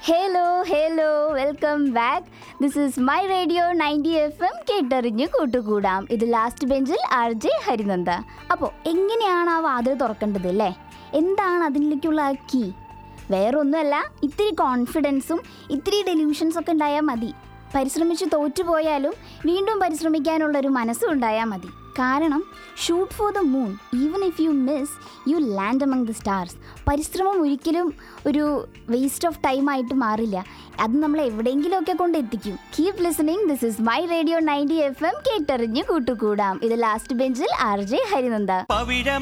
hello hello welcome back this is my radio ninety F M കേട്ടറിഞ്ഞ് കൂട്ടുകൂടാം ഇത് last ബെഞ്ചിൽ ആർ ജെ ഹരിനന്ദ അപ്പോൾ എങ്ങനെയാണ് ആ വാതിൽ തുറക്കേണ്ടത് അല്ലേ എന്താണ് അതിലേക്കുള്ള ആ കീ വേറൊന്നുമല്ല ഇത്തിരി കോൺഫിഡൻസും ഇത്തിരി ഡെലൂഷൻസ് ഒക്കെ ഉണ്ടായാൽ മതി പരിശ്രമിച്ച് തോറ്റുപോയാലും വീണ്ടും പരിശ്രമിക്കാനുള്ളൊരു മനസ്സും ഉണ്ടായാൽ മതി കാരണം shoot for the moon even if you miss you land among the stars പരിശ്രമം ഒരിക്കലും ഒരു വേസ്റ്റ് ഓഫ് ടൈം ആയിട്ട് മാറില്ല അത് നമ്മൾ എവിടെയെങ്കിലുമൊക്കെ കൊണ്ട് എത്തിക്കും keep listening this is my radio ninety F M കേട്ടറിഞ്ഞ് കൂട്ടുകൂടാം ഇത് ലാസ്റ്റ് ബെഞ്ചിൽ ആർ ജെ ഹരിനന്ദ പവിഴ